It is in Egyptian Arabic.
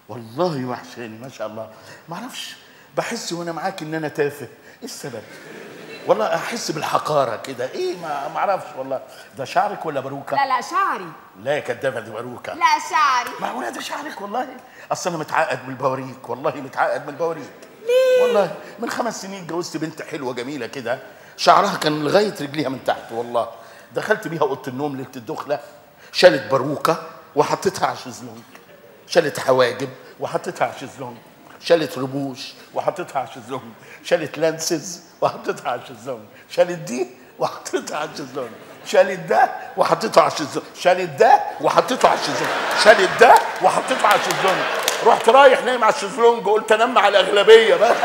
والله وحشاني ما شاء الله ما اعرفش بحس وانا معاك ان انا تافه ايه السبب والله احس بالحقاره كده ايه ما ما اعرفش والله ده شعرك ولا باروكه لا لا شعري لا يا كدابه دي باروكه لا شعري معقوله ده شعرك والله اصل انا متعقد من البواريك والله متعقد من البواريك ليه والله من خمس سنين اتجوزت بنت حلوه جميله كده شعرها كان لغايه رجليها من تحت والله دخلت بيها اوضه النوم ليله الدخله شالت باروكه وحطيتها على الشезлونج شالت حواجب وحطيتها على الشезлونج شالت رموش وحطيتها على الشезлونج شالت لانسز وحطيتها على الشезлونج شالت دي وحطيتها على الشезлونج شالت ده وحطيته على الشезлونج شالت ده وحطيته على الشезлونج شالت ده وحطيته على الشезлونج رحت رايح نايم على الشезлونج وقلت انام على الاغلبيه بقى